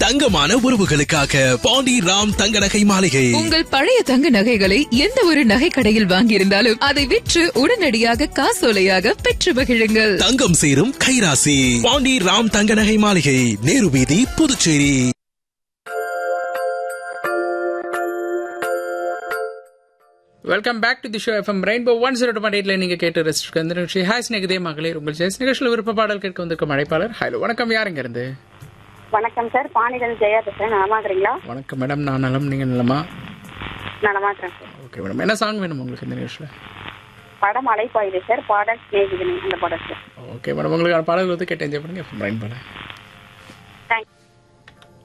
தங்கமான உறவுகளுக்காக பாண்டி ராம் தங்க நகை மாளிகை உங்கள் பழைய தங்க நகைகளை எந்த ஒரு நகை கடையில் வாங்கியிருந்தாலும் அதை விற்று உடனடியாக காசோலையாக பெற்று மகிழுங்கள் தங்கம் சேரும் கைராசி பாண்டி ராம் தங்க நகை மாளிகை நேரு வீதி Puducherry welcome back to the show FM rainbow one zero two point எயிட்ல நீங்க கேட்டு ரசிச்சிருக்க இந்த நிகழ்ச்சி ஹாய் ஸ்நேகிதே மகளிர் உங்கள் ஜெயஸ் நிகழ்ச்சியில் விருப்ப பாடல் கேட்க வந்திருக்கும் அழைப்பாளர் ஹலோ வணக்கம் யாருங்க இருந்து வணக்கம் சார் பாணிகள் ஜெயா பேசுறேன் நலமா இருக்கிறீங்களா வணக்கம் மேடம் நான் நலம் நீங்க நலமா நலமா இருக்கிறேன் சார் ஓகே மேடம் என்ன சாங் வேணும் உங்களுக்கு இந்த நிகழ்ச்சியில் படம் அலைப்பாயுது சார் பாடல் சிநேகிதனி அந்த படம் சார் ஓகே மேடம் உங்களுக்கான பாடல் வந்து கேட்டு என்ஜாய் பண்ணுங்க எஃப்எம் ரெயின் பாடல்